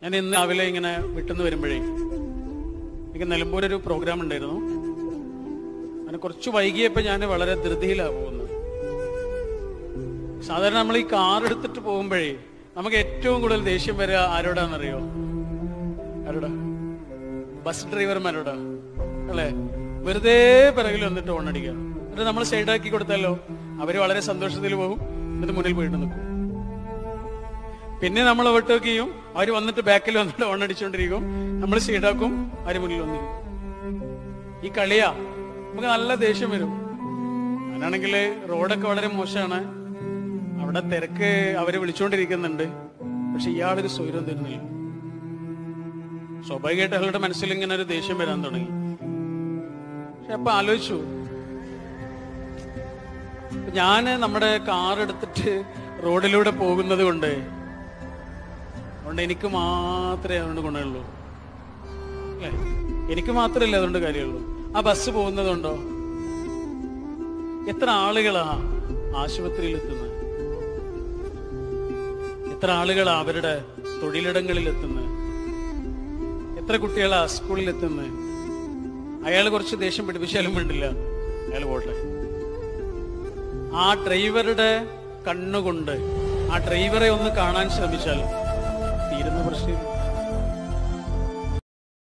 ഞാൻ ഇന്ന് രാവിലെ ഇങ്ങനെ വിട്ടുന്ന് വരുമ്പോഴേ എനിക്ക് നിലമ്പൂർ ഒരു പ്രോഗ്രാം ഉണ്ടായിരുന്നു അങ്ങനെ കുറച്ച് വൈകിയപ്പോൾ ഞാൻ വളരെ ധൃതിയിലാണ് പോകുന്നത് സാധാരണ നമ്മൾ ഈ കാർ എടുത്തിട്ട് പോകുമ്പോഴേ നമുക്ക് ഏറ്റവും കൂടുതൽ ദേഷ്യം വരിക ആരോടാന്നറിയോ ആരോടാ ബസ് ഡ്രൈവർമാരോടാ അല്ലേ വെറുതെ പിറകിൽ വന്നിട്ട് ഓണടിക്കുക എന്നിട്ട് നമ്മൾ സൈഡാക്കി കൊടുത്താലോ അവര് വളരെ സന്തോഷത്തിൽ പോകും എന്നിട്ട് മുന്നിൽ പോയിട്ട് നിൽക്കും പിന്നെ നമ്മൾ ഓവർടേക്ക് ചെയ്യും അവർ വന്നിട്ട് ബാക്കിൽ വന്നിട്ട് ഓണടിച്ചുകൊണ്ടിരിക്കും നമ്മൾ സൈഡാക്കും അവര് മുന്നിൽ വന്നിരിക്കും ഈ കളിയാ നമുക്ക് നല്ല ദേഷ്യം വരും അങ്ങനാണെങ്കിൽ റോഡൊക്കെ വളരെ മോശമാണ് അവിടെ തിരക്ക് അവര് വിളിച്ചുകൊണ്ടിരിക്കുന്നുണ്ട് പക്ഷെ ഇയാളൊരു സ്വൈരം തരുന്നില്ല സ്വാഭാവികമായിട്ട് അയാളുടെ മനസ്സിൽ ഇങ്ങനെ ഒരു ദേഷ്യം വരാൻ തുടങ്ങി പക്ഷെ അപ്പൊ ആലോചിച്ചു ഞാന് നമ്മുടെ കാർ എടുത്തിട്ട് റോഡിലൂടെ പോകുന്നത് കൊണ്ട് അതുകൊണ്ട് എനിക്ക് മാത്രമേ അതുകൊണ്ട് ഗുണമുള്ളൂ അല്ലേ എനിക്ക് മാത്രമല്ലേ അതുകൊണ്ട് കാര്യമുള്ളൂ ആ ബസ് പോകുന്നതുണ്ടോ എത്ര ആളുകളാ ആശുപത്രിയിൽ എത്തുന്നത് എത്ര ആളുകളാ അവരുടെ തൊഴിലിടങ്ങളിൽ എത്തുന്നത് എത്ര കുട്ടികളാ സ്കൂളിൽ എത്തുന്നത് അയാൾ കുറച്ച് ദേഷ്യം പിടിപ്പിച്ചാലും വേണ്ടില്ല അയാൾ പോട്ടെ ആ ഡ്രൈവറുടെ കണ്ണുകൊണ്ട് ആ ഡ്രൈവറെ ഒന്ന് കാണാൻ ശ്രമിച്ചാൽ തീരുന്ന പ്രശ്നം